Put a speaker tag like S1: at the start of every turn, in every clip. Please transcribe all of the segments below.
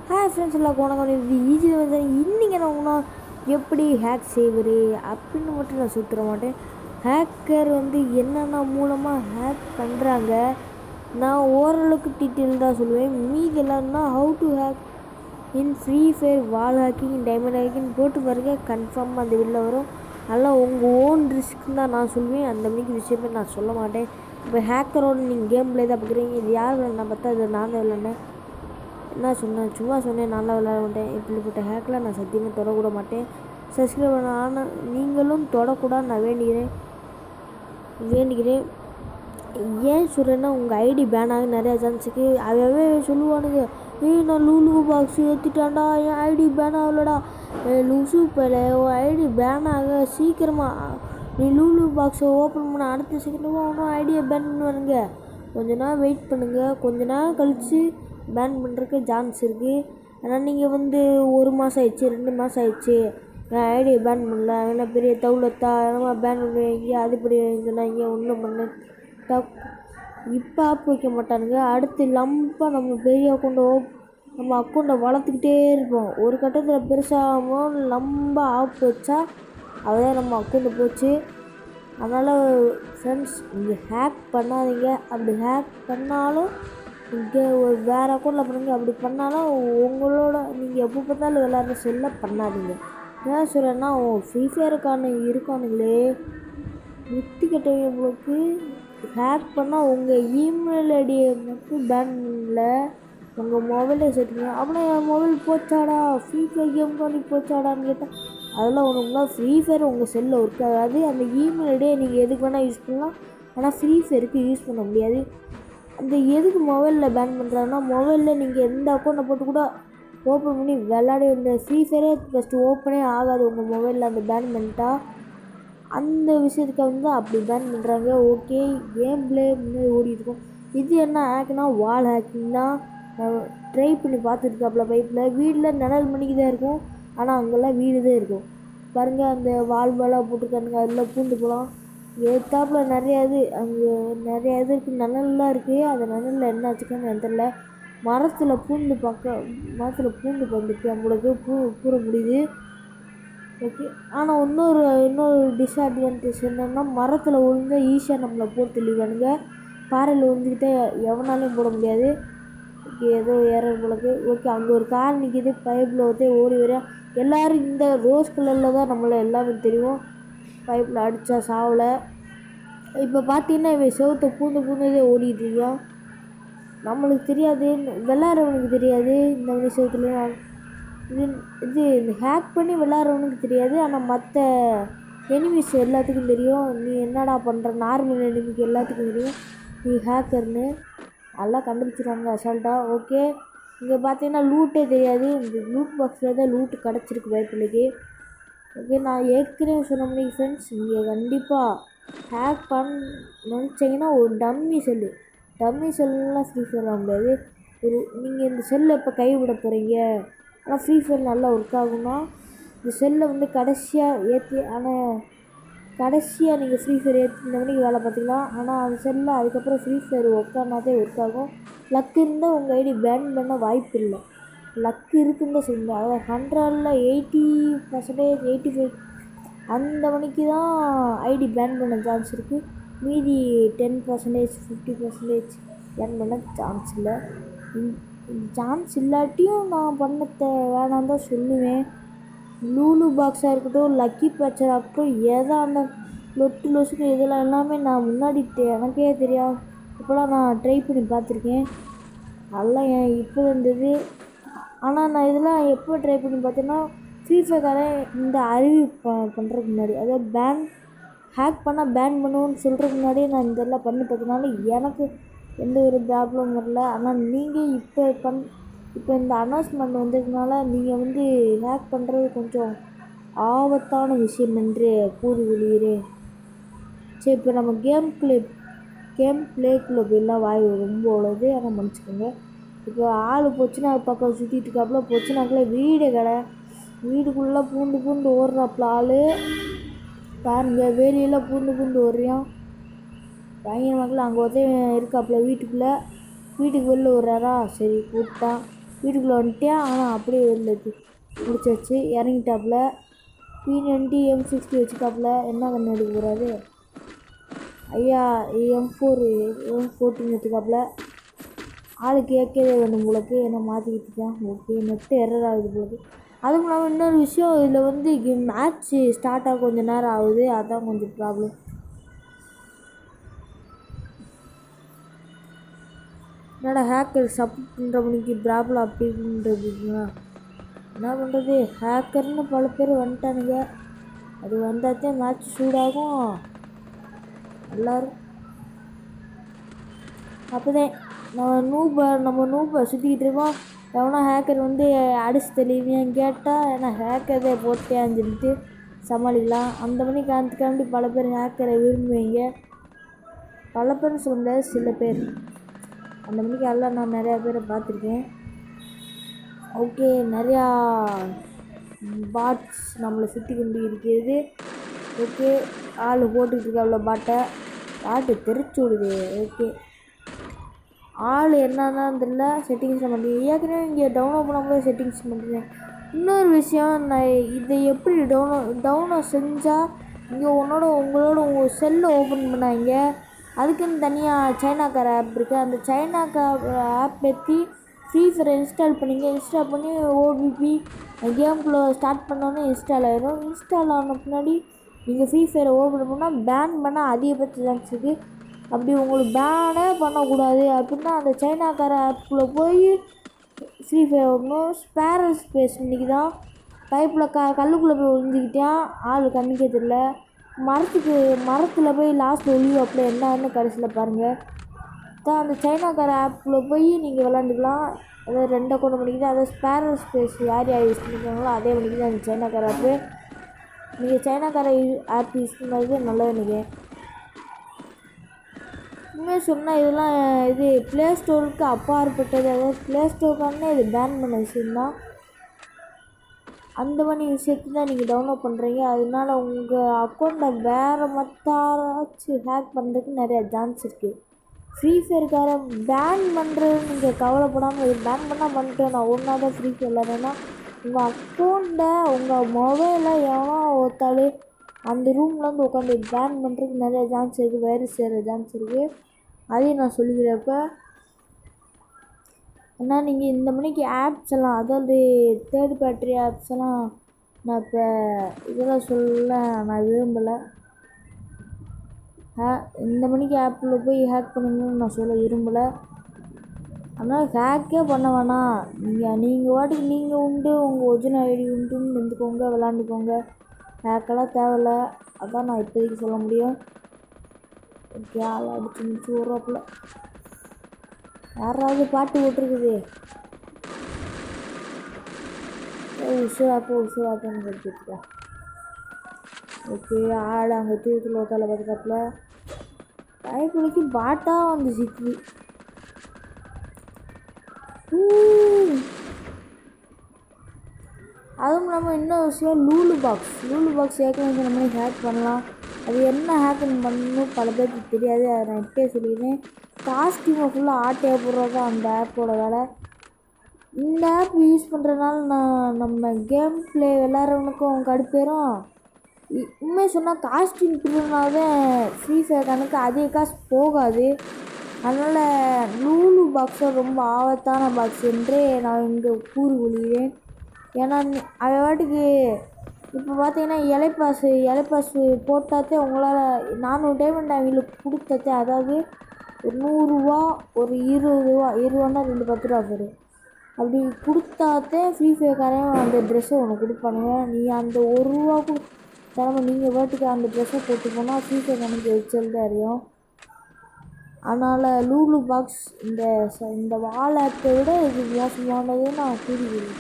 S1: hi friends எல்லாம் வணக்கம் இது ஈஸி வந்து இன்றைக்கி நான் உன்னா எப்படி ஹேக் செய்வது அப்படின்னு மட்டும் நான் சுற்றுற மாட்டேன் ஹேக்கர் வந்து என்னென்ன மூலமாக ஹேக் பண்ணுறாங்க நான் ஓரளவுக்கு டீட்டெயில் தான் சொல்லுவேன் மீதி எல்லாம்னா how to hack in free fire wall hacking diamond hacking போட்டு பாருங்க கன்ஃபார்மாக அந்த வெளில வரும் அதெல்லாம் உங்கள் ஓன் ரிஸ்க் தான் நான் சொல்லுவேன் அந்த மணிக்கு விஷயமே நான் சொல்ல மாட்டேன் இப்போ ஹேக்கரோட நீங்கள் கேம் பிளே தான் பார்க்குறீங்க இது யார் விளையாடினா பார்த்தா இது நான் தான் விளையாண்டேன் என்ன சொன்னேன் சும்மா சொன்னேன் நல்லா விளையாட மாட்டேன் இப்படிப்பட்ட ஹேக்கில் நான் சத்தியமாக தொடக்கூட மாட்டேன் சப்ஸ்கிரைப் பண்ண ஆனால் நீங்களும் தொடக்கூடாது நான் வேண்டிக்கிறேன் வேண்டிக்கிறேன் ஏன் சொல்கிறேன்னா உங்கள் ஐடி பேன் ஆக நிறையா சான்ஸுக்கு அவவே சொல்லுவானுங்க ஏய் நான் லூலு பாக்ஸ் ஏற்றிட்டான்டா என் ஐடி பேன் ஆகலடா ஏ லூசு பேல உன் ஐடி பேன் ஆக சீக்கிரமாக நீ லூலு பாக்ஸை ஓப்பன் பண்ண அடுத்த செகண்டும் அவனும் ஐடியை பேன் பண்ணுவானுங்க கொஞ்ச நேரம் வெயிட் பண்ணுங்கள் கொஞ்ச நேரம் கழித்து பேன் பண்ணுறதுக்கு சான்ஸ் இருக்குது ஆனால் நீங்கள் வந்து ஒரு மாதம் ஆயிடுச்சு ரெண்டு மாதம் ஆயிடுச்சு என் ஐடியை பேன் பண்ணல என்ன பெரிய தௌலத்தா என்னமா பேன் பண்ணுவீங்க அது படி சொன்னாங்க ஒன்றும் பண்ண தப் இப்போ ஆப் வைக்க மாட்டானுங்க அடுத்து லம்பாக நம்ம பெரிய அக்கௌண்ட்டை நம்ம அக்கௌண்ட்டை வளர்த்துக்கிட்டே இருப்போம் ஒரு கட்டத்தில் பெருசாகாமல் லம்ப ஆப் வச்சா அதுதான் நம்ம அக்கௌண்ட்டு போச்சு அதனால் ஃப்ரெண்ட்ஸ் நீங்கள் ஹேக் பண்ணாதீங்க அப்படி ஹேக் பண்ணாலும் இங்கே ஒரு வேறு அக்கௌண்ட்டில் பண்ணுங்க அப்படி பண்ணாலும் உங்களோட நீங்கள் எப்போ பார்த்தாலும் விளையாடுற செல்ல பண்ணாதீங்க ஏன் சொல்கிறேன்னா ஃப்ரீ ஃபயருக்கான இருக்கானுங்களே முத்தி கட்டவங்களுக்கு ஹேக் பண்ணால் உங்கள் இமெயில் ஐடியை மட்டும் பேன் பண்ணல உங்கள் மொபைலில் சேர்த்துங்க அப்படின்னா என் மொபைல் போச்சாடா ஃப்ரீ ஃபயர் கேம் பண்ணி போச்சாடான்னு கேட்டால் அதெல்லாம் ஒன்றுங்களா ஃப்ரீ ஃபயர் உங்கள் செல்லில் ஒர்க் ஆகாது அந்த இமெயில் ஐடியை நீங்கள் எதுக்கு வேணால் யூஸ் பண்ணலாம் ஆனால் ஃப்ரீ ஃபயருக்கு யூஸ் பண்ண முடியாது அந்த எதுக்கு மொபைலில் பேன் பண்ணுறாங்கன்னா மொபைலில் நீங்கள் எந்த அக்கௌண்ட்டை போட்டு கூட ஓப்பன் பண்ணி விளாட இந்த ஃப்ரீ ஃபயரே ஃபஸ்ட்டு ஓப்பனே ஆகாது உங்கள் மொபைலில் அந்த பேன் பண்ணிட்டா அந்த விஷயத்துக்காக வந்து அப்படி பேன் பண்ணுறாங்க ஓகே கேம் பிளே முன்னாடி ஓடிட்டுருக்கோம் இது என்ன ஹேக்னா வால் ஹேக்கிங் தான் ட்ரை பண்ணி பார்த்துருக்காப்புல பைப்பில் வீட்டில் நிழல் மணிக்கு தான் இருக்கும் ஆனால் அங்கெல்லாம் வீடு தான் இருக்கும் பாருங்கள் அந்த வால் வாலாக போட்டிருக்கானுங்க அதில் பூண்டு போகலாம் ஏத்தாப்பில் நிறையா இது அங்கே நிறையா இது இருக்குது நிழல்லாம் இருக்குது அந்த நிழலில் என்ன வச்சுக்கன்னு எனக்கு தெரில மரத்தில் பூண்டு பார்க்க மரத்தில் பூண்டு வந்துட்டு நம்மளுக்கு பூ கூற முடியுது ஓகே ஆனால் இன்னொரு இன்னொரு டிஸ்அட்வான்டேஜ் என்னென்னா மரத்தில் விழுந்தா ஈஸியாக நம்மளை போட்டு தள்ளிடுவானுங்க பாறையில் விழுந்துக்கிட்டே எவனாலையும் போட முடியாது ஓகே ஏதோ ஏற போலக்கு ஓகே அங்கே ஒரு கார் நிற்கிது பைப்பில் ஒருத்தே ஓடி வரேன் எல்லோரும் இந்த ரோஸ் கலரில் தான் நம்மளை எல்லாமே தெரியும் பைப்பில் அடித்தா சாவலை இப்போ பார்த்தீங்கன்னா இவன் செவத்தை பூந்து பூந்ததே ஓடிட்டு இருக்கான் நம்மளுக்கு தெரியாது விளாட்றவனுக்கு தெரியாது இந்த மாதிரி செவத்துல இது இது இந்த ஹேக் பண்ணி விளாட்றவனுக்கு தெரியாது ஆனால் மற்ற எனிமீஸ் எல்லாத்துக்கும் தெரியும் நீ என்னடா பண்ணுற நார்மல் எனிமிக்கு எல்லாத்துக்கும் தெரியும் நீ ஹேக்கர்னு நல்லா கண்டுபிடிச்சிருவாங்க அசால்ட்டாக ஓகே இங்கே பார்த்தீங்கன்னா லூட்டே தெரியாது இந்த லூட் பாக்ஸில் தான் லூட்டு கிடச்சிருக்கு பைப்பிளுக்கு ஓகே நான் ஏற்கனவே சொன்ன மாதிரி ஃப்ரெண்ட்ஸ் நீங்கள் கண்டிப்பாக ஹேக் பண்ண நினச்சிங்கன்னா ஒரு டம்மி செல்லு டம்மி செல்லாம் ஃப்ரீ ஃபயர் ஆக முடியாது ஒரு நீங்கள் இந்த செல்லை இப்போ கைவிட போகிறீங்க ஆனால் ஃப்ரீ ஃபயர் நல்லா ஒர்க் ஆகும்னா இந்த செல்லை வந்து கடைசியாக ஏற்றி ஆனால் கடைசியாக நீங்கள் ஃப்ரீ ஃபயர் ஏற்றி இந்த மணிக்கு வேலை பார்த்துக்கலாம் ஆனால் அந்த செல்லில் அதுக்கப்புறம் ஃப்ரீ ஃபயர் ஒர்க் ஆனாதே ஒர்க் ஆகும் லக் இருந்தால் உங்கள் ஐடி பேன் பண்ண வாய்ப்பு இல்லை லக் இருக்குன்னு தான் சொல்லுங்கள் அதாவது ஹண்ட்ரடில் எயிட்டி பர்சன்டேஜ் எயிட்டி ஃபைவ் அந்த மணிக்கு தான் ஐடி பேன் பண்ண சான்ஸ் இருக்குது மீதி ten percentage fifty percentage ban பண்ண சான்ஸ் இல்லை சான்ஸ் இல்லாட்டியும் நான் பண்ண வேணாம் தான் சொல்லுவேன் லூலு பாக்ஸாக இருக்கட்டும் லக்கி பேச்சராக இருக்கட்டும் எதாக அந்த லொட்டு லொசுக்கு இதெல்லாம் எல்லாமே நான் முன்னாடி எனக்கே தெரியாது இப்போலாம் நான் ட்ரை பண்ணி பார்த்துருக்கேன் அதெல்லாம் என் இப்போ இருந்தது ஆனால் நான் இதெல்லாம் எப்போ ட்ரை பண்ணி பார்த்தேன்னா ஃப்ரீ ஃபயர்காரன் இந்த அறிவு ப பண்ணுறதுக்கு முன்னாடி அதாவது பேன் ஹேக் பண்ணால் பேன் பண்ணுவோன்னு சொல்கிறதுக்கு முன்னாடியே நான் இதெல்லாம் பண்ணி பார்த்ததுனால எனக்கு எந்த ஒரு ப்ராப்ளம் வரல ஆனால் நீங்கள் இப்போ பண் இப்போ இந்த அனௌன்ஸ்மெண்ட் வந்ததுனால நீங்கள் வந்து ஹேக் பண்ணுறது கொஞ்சம் ஆபத்தான விஷயம் என்று கூறி வெளியிறேன் சரி இப்போ நம்ம கேம் பிளே கேம் பிளேக்குள்ளே போயெல்லாம் வாய் ரொம்ப உள்ளது ஆனால் மன்னிச்சுக்கோங்க இப்போ ஆள் போச்சுன்னா பக்கம் சுற்றிட்டு இருக்காப்புல போச்சுனாக்குள்ள வீடு கடை வீடுக்குள்ளே பூண்டு பூண்டு ஓடுறாப்புல ஆள் பாருங்க வேலியெல்லாம் பூண்டு பூண்டு ஓடுறான் பயங்கரமாக்கல அங்கே ஒருத்தன் இருக்காப்புல வீட்டுக்குள்ளே வீட்டுக்கு வெளில விட்றாரா சரி கூப்பிட்டான் வீட்டுக்குள்ளே வந்துட்டேன் ஆனால் அப்படியே இருந்தது முடிச்சாச்சு இறங்கிட்டாப்புல பி நைன்டி எம் சிக்ஸ்டி வச்சுக்காப்புல என்ன கண்ணு எடுக்க போகிறாரு ஐயா எம் ஃபோர் எம் ஃபோர்டீன் எடுத்துக்காப்புல ஆளு கேட்கவே வேணும் உங்களுக்கு என்ன மாற்றிக்கிட்டு இருக்கேன் ஓகே நெட்டு எரர் ஆகுது போகுது அதுவும் இல்லாமல் இன்னொரு விஷயம் இதில் வந்து மேட்ச்சு ஸ்டார்ட் ஆக கொஞ்சம் நேரம் ஆகுது அதான் கொஞ்சம் ப்ராப்ளம் என்னடா ஹேக்கர் சப்போர்ட் பண்ணுற மணிக்கு ப்ராப்ளம் அப்படின்றதுங்களா என்ன பண்ணுறது ஹேக்கர்னு பல பேர் வந்துட்டானுங்க அது வந்தாத்தான் மேட்ச் சூடாகும் எல்லோரும் அப்போதான் நம்ம நூபை நம்ம நூபை சுற்றிக்கிட்டு இருக்கோம் எவனா ஹேக்கர் வந்து அடிச்சு தெளிவியான்னு கேட்டால் ஏன்னா ஹேக்கரே போட்டேன்னு சொல்லிட்டு சமாளிக்கலாம் அந்த மணி காரணத்துக்காண்டி பல பேர் ஹேக்கரை விரும்புவீங்க பல பேர்னு சொல்ல முடியாது சில பேர் அந்த மணிக்கு எல்லாம் நான் நிறையா பேரை பார்த்துருக்கேன் ஓகே நிறையா பாட்ஸ் நம்மளை சுற்றி கொண்டு இருக்கிறது ஓகே ஆள் போட்டுக்கிட்டு இருக்கா அவ்வளோ பாட்டை பாட்டு தெரிச்சு விடுது ஓகே ஆள் என்னன்னா தெரியல செட்டிங்ஸில் பண்ணுறேன் ஏற்கனவே இங்கே டவுன்லோட் பண்ணும்போது செட்டிங்ஸ் பண்ணுறேன் இன்னொரு விஷயம் நான் இதை எப்படி டவுன்லோட் டவுன்லோட் செஞ்சால் இங்கே உன்னோட உங்களோட உங்கள் செல்லை ஓப்பன் பண்ணாங்க அதுக்குன்னு தனியாக சைனாக்கார ஆப் இருக்குது அந்த சைனாக்கார ஆப் பற்றி ஃப்ரீ ஃபயர் இன்ஸ்டால் பண்ணிங்க இன்ஸ்டால் பண்ணி ஓபிபி கேம்குள்ளே ஸ்டார்ட் பண்ணோன்னே இன்ஸ்டால் ஆயிரும் இன்ஸ்டால் ஆன பின்னாடி நீங்கள் ஃப்ரீ ஃபயரை ஓப்பன் பண்ணால் பேன் பண்ண அதிகபட்ச சான்ஸ் இருக்குது அப்படி உங்களுக்கு பேனே பண்ணக்கூடாது அப்படின்னா அந்த சைனாக்கார ஆப்பில் போய் ஃப்ரீ ஃபயர் ஓடணும் ஸ்பேரல் ஸ்பேஸ் இன்றைக்கி தான் பைப்பில் க கல்லுக்குள்ளே போய் ஒழிஞ்சிக்கிட்டேன் ஆள் கண்ணுக்கே தெரியல மரத்துக்கு மரத்தில் போய் லாஸ்ட் ஒளிவாப்பில் என்னன்னு கடைசியில் பாருங்கள் தான் அந்த சைனாக்கார ஆப்பில் போய் நீங்கள் விளாண்டுக்கலாம் அதாவது ரெண்டை கொண்டு மணிக்கு தான் அதாவது ஸ்பேரல் ஸ்பேஸ் யார் யார் யூஸ் பண்ணிக்கிறாங்களோ அதே மணிக்கு தான் அந்த சைனாக்கார ஆப்பு நீங்கள் சைனாக்கார ஆப் யூஸ் பண்ணுறது நல்லது நினைக்கிறேன் உண்மையாக சொன்னால் இதெல்லாம் இது ப்ளே ஸ்டோருக்கு அப்பாற்பட்டது அதாவது ப்ளே ஸ்டோருக்கான இது பேன் பண்ண விஷயம்தான் அந்த மாதிரி விஷயத்தை தான் நீங்கள் டவுன்லோட் பண்ணுறீங்க அதனால உங்கள் அக்கௌண்ட்டை வேறு மற்றாச்சும் ஹேக் பண்ணுறதுக்கு நிறையா சான்ஸ் இருக்குது ஃப்ரீ ஃபயருக்கார பேன் பண்ணுறது நீங்கள் கவலைப்படாமல் இது பேன் பண்ணால் பண்ணிட்டேன் நான் ஒன்றா தான் ஃப்ரீ ஃபயர் விளாட்றேன்னா உங்கள் அக்கௌண்ட்டை உங்கள் மொபைலை எவனோ ஒருத்தாள் அந்த ரூம்லேருந்து உட்காந்து பேன் பண்ணுறதுக்கு நிறைய சான்ஸ் இருக்குது வைரஸ் சேர சான்ஸ் இருக்குது அதையும் நான் சொல்லிக்கிறேன் இப்போ அண்ணா நீங்கள் இந்த மணிக்கு ஆப்ஸ் எல்லாம் அதாவது தேர்ட் பேட்டரி ஆப்ஸ் எல்லாம் நான் இப்போ இதெல்லாம் சொல்ல நான் விரும்பலை ஹே இந்த மணிக்கு ஆப்பில் போய் ஹேக் பண்ணணும்னு நான் சொல்ல விரும்பலை அதனால் ஹேக்கே பண்ண வேணாம் நீங்கள் நீங்கள் வாட்டுக்கு நீங்கள் உண்டு உங்கள் ஒரிஜினல் ஐடி உண்டுன்னு இருந்துக்கோங்க விளாண்டுக்கோங்க ஹேக்கெல்லாம் தேவையில்ல அதான் நான் இப்போதைக்கு சொல்ல முடியும் ஓகே ஆள் அடிச்சு முடிச்சு விட்றாப்புல யாராவது பாட்டு போட்டிருக்குது உசுராப்போ உசுராப்போன்னு கட்டிருக்கேன் ஓகே ஆள் அங்கே தூரத்தில் உட்கால பார்த்துக்காப்புல பயப்பிடிக்கு பாட்டாக வந்து சிக்கி அதுவும் இல்லாமல் இன்னொரு விஷயம் லூலு பாக்ஸ் லூலு பாக்ஸ் ஏற்கனவே நம்ம ஹேக் பண்ணலாம் அது என்ன ஹேக்கன் பண்ணணும் பல பேருக்கு தெரியாது அதை நான் இப்பயே சொல்லிடுறேன் காஸ்டியூமை ஃபுல்லாக ஆட்டையாக போடுறது தான் அந்த ஆப்போட வேலை இந்த ஆப் யூஸ் பண்ணுறதுனால நான் நம்ம கேம் ப்ளே விளாட்றவனுக்கும் கடுப்பேறும் இ- உண்மையை சொன்னால் காஸ்டியூம் திருநாவே ஃப்ரீ ஃபயர் கணக்கு அதிக காசு போகாது அதனால் லூலு பாக்ஸை ரொம்ப ஆபத்தான பாக்ஸ் என்று நான் இங்கே கூறு கொள்கிறேன் ஏன்னா நீ- அவன் வாட்டுக்கு இப்போ பார்த்தீங்கன்னா இலைப்பாஸ் இலைப்பாஸ் போட்டாத்தே உங்களால் நானூறு டைமண்ட் அவங்களுக்கு கொடுத்ததே அதாவது ஒரு நூறுரூவா ஒரு இருபது ரூபா இருபதுனா ரெண்டு பத்து ரூபா வரும் அப்படி கொடுத்தாத்தே ஃப்ரீ ஃபயர்காரன் அந்த ட்ரெஸ்ஸை உனக்கு கொடுப்பானுங்க நீ அந்த ஒரு ரூபா கொடு தரமா நீங்கள் வாட்டுக்கு அந்த ட்ரெஸ்ஸை போட்டு போனால் ஃப்ரீ ஃபயர் கணக்கு எச்சல் தான் அறியும் அதனால் லூலு பாக்ஸ் இந்த ச- இந்த வால் ஆப்பை விட இது மோசமானது நான் கூறுகிறேன்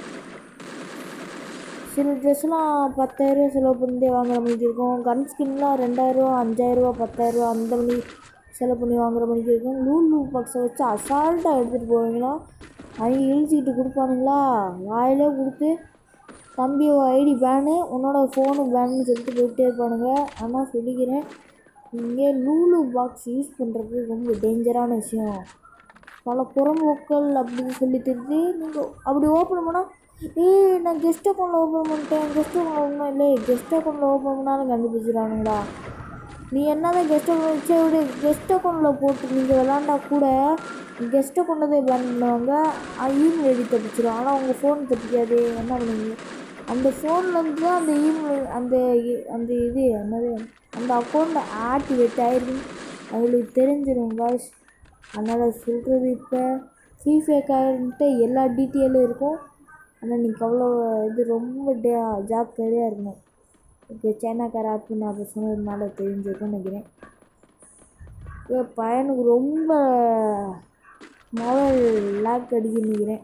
S1: சில ட்ரெஸ்லாம் பத்தாயிரரூவா செலவு பண்ணி வாங்குற மாதிரி இருக்கும் கன் ஸ்கின்லாம் ரெண்டாயிரரூவா அஞ்சாயிரரூவா பத்தாயிரரூவா அந்த மாதிரி செலவு பண்ணி வாங்குற மாதிரி இருக்கும் லூலு பாக்ஸை வச்சு அசால்ட்டாக எடுத்துகிட்டு போவீங்களா அவங்க இழிச்சிக்கிட்டு கொடுப்பானுங்களா வாயிலே கொடுத்து தம்பி ஐடி பேனு உன்னோட ஃபோனு பேனுன்னு சொல்லிட்டு போயிட்டே இருப்பானுங்க ஆனால் சொல்லிக்கிறேன் இங்கே லூலு பாக்ஸ் யூஸ் பண்ணுறது ரொம்ப டேஞ்சரான விஷயம் பல புறம்போக்கள் அப்படின்னு சொல்லி தெரிஞ்சு நீங்கள் அப்படி ஓப்பன் பண்ணால் ஏய் நான் கெஸ்ட் அக்கௌண்ட்டில் ஓப்பன் பண்ணிட்டேன் கெஸ்ட் அக்கௌண்ட் ஓப்பன் இல்லை கெஸ்ட் அக்கௌண்ட்டில் ஓப்பன் பண்ணாலும் கண்டுபிடிச்சிடானுங்களா நீ என்னதான் கெஸ்ட் அக்கௌண்ட் சரி விடு கெஸ்ட் அக்கௌண்ட்டில் போட்டு நீங்கள் விளாண்டா கூட கெஸ்ட் அக்கௌண்ட்டை தான் பேன் பண்ணுவாங்க இமெயில் ஐடி தப்பிச்சிடும் ஆனால் உங்கள் ஃபோன் தப்பிக்காது என்ன பண்ணுவீங்க அந்த ஃபோன்லேருந்து தான் அந்த இமெயில் அந்த இ- அந்த இது என்னது அந்த அக்கௌண்ட் ஆக்டிவேட் ஆயிருக்கு அவங்களுக்கு தெரிஞ்சிடும் வாய்ஸ் அதனால் சொல்கிறது இப்போ ஃப்ரீ ஃபேக்கார்ன்ட்டு எல்லா டீட்டெயிலும் இருக்கும் ஆனால் நீங்கள் அவ்வளோ இது ரொம்ப டே ஜாக்கிரதையாக இருக்கணும் இப்போ சைனாக்கார ஆப் நான் அப்போ சொன்னதுனால தெரிஞ்சிருக்கும்னு நினைக்கிறேன் இப்போ பையனுக்கு ரொம்ப மொபைல் லாக் அடிக்க நினைக்கிறேன்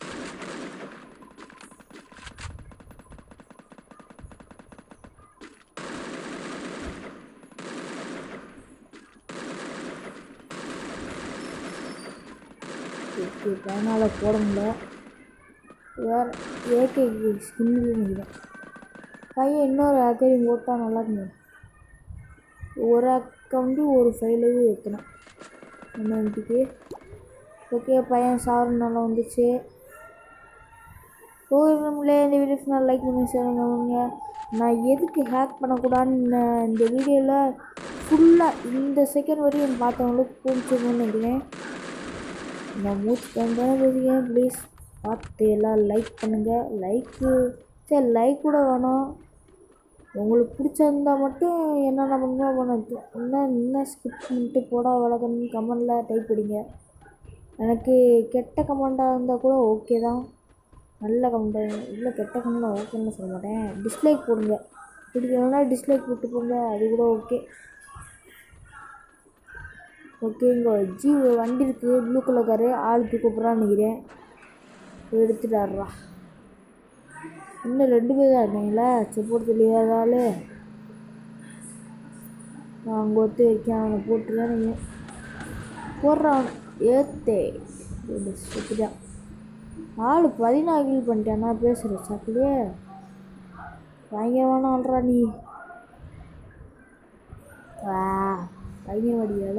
S1: ஓகே பையனால் போட முடியல வேறு ஏகே ஸ்கின்னில் நினைக்கிறேன் பையன் இன்னொரு அக்கௌண்ட் போட்டால் நல்லா இருக்கும் ஒரு அக்கௌண்ட்டு ஒரு ஃபைலையும் ஏற்றணும் என்ன வீட்டுக்கு ஓகே பையன் சாரு நல்லா வந்துச்சு ஓகே இந்த வீடியோ நான் லைக் பண்ணி சேருங்க பண்ணுங்க நான் எதுக்கு ஹேக் பண்ணக்கூடாதுன்னு இந்த வீடியோவில் ஃபுல்லாக இந்த செகண்ட் வரையும் பார்த்தவங்களுக்கு புரிஞ்சுக்கணும்னு நினைக்கிறேன் நான் மூச்சு கண்டான பேசிக்கிறேன் ப்ளீஸ் பார்த்து எல்லாம் லைக் பண்ணுங்கள் லைக்கு சரி லைக் கூட வேணாம் உங்களுக்கு பிடிச்சிருந்தா மட்டும் என்னென்ன பண்ணுங்க பண்ண இன்னும் இன்னும் ஸ்கிப் பண்ணிட்டு போடா வளர்க்கணும்னு கமெண்டில் டைப் படிங்க எனக்கு கெட்ட கமெண்டாக இருந்தால் கூட ஓகே தான் நல்ல கமெண்ட் இல்லை கெட்ட கமெண்ட் ஓகேன்னு சொல்ல மாட்டேன் டிஸ்லைக் போடுங்க பிடிக்கலன்னா டிஸ்லைக் போட்டு போங்க அது கூட ஓகே ஓகே இங்கே ஜி வண்டி இருக்குது ப்ளூ கலர் காரு ஆள் கூப்பிட்றான்னு நினைக்கிறேன் எடுத்துட்டாடுறா இன்னும் ரெண்டு பேர் தான் இருக்காங்களா செப்போர்ட் தெரியாதாலே நான் அங்கே ஒத்து வைக்கேன் அவனை போட்டுருவேன் நீங்கள் போடுறான் ஏத்தே செத்துட்டான் ஆள் பதினாறு கில் பண்ணிட்டேன் நான் பேசுகிறேன் சாப்பிடலையே பயங்கரமான ஆள்றா நீ வா பயங்கரவாடியால்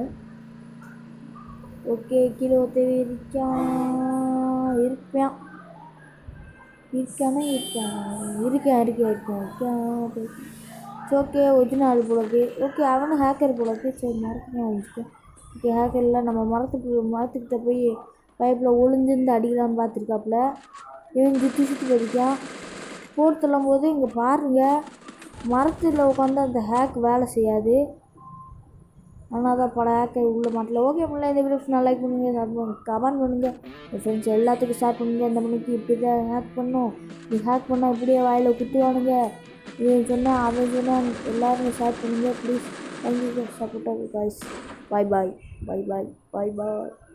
S1: ஓகே கீழே ஒருத்தவி இருக்கான் இருப்பான் இருக்கானா இருக்கான் இருக்கேன் இருக்கேன் இருக்கேன் இருக்கேன் ஓகே ஒரிஜினல் போலக்கு ஓகே அவனும் ஹேக்கர் போலக்கு சரி மறக்கணும் வந்துட்டேன் ஓகே ஹேக்கரில் நம்ம மரத்துக்கு மரத்துக்கிட்ட போய் பைப்பில் ஒளிஞ்சிருந்து அடிக்கலான்னு பார்த்துருக்காப்புல இவன் சுற்றி சுற்றி படிக்கான் போர் தள்ளும் போது இங்கே பாருங்கள் மரத்தில் உட்காந்து அந்த ஹேக் வேலை செய்யாது ஆனால் தான் பல ஹேக்கர் உள்ள மாட்டல ஓகே பண்ணல இந்த வீடியோ நான் லைக் பண்ணுங்கள் ஷேர் பண்ணுங்க கமெண்ட் பண்ணுங்கள் என் ஃப்ரெண்ட்ஸ் எல்லாத்துக்கும் ஷேர் பண்ணுங்கள் இந்த மணிக்கு இப்படி தான் ஹேக் பண்ணோம் நீ ஹேக் பண்ணால் இப்படியே வாயில் குத்துவானுங்க இவன் சொன்னால் அவன் சொன்னால் எல்லாருமே ஷேர் பண்ணுங்கள் ப்ளீஸ் தேங்க்யூ சப்போர்ட்டாக guys bye bye bye bye bye பாய்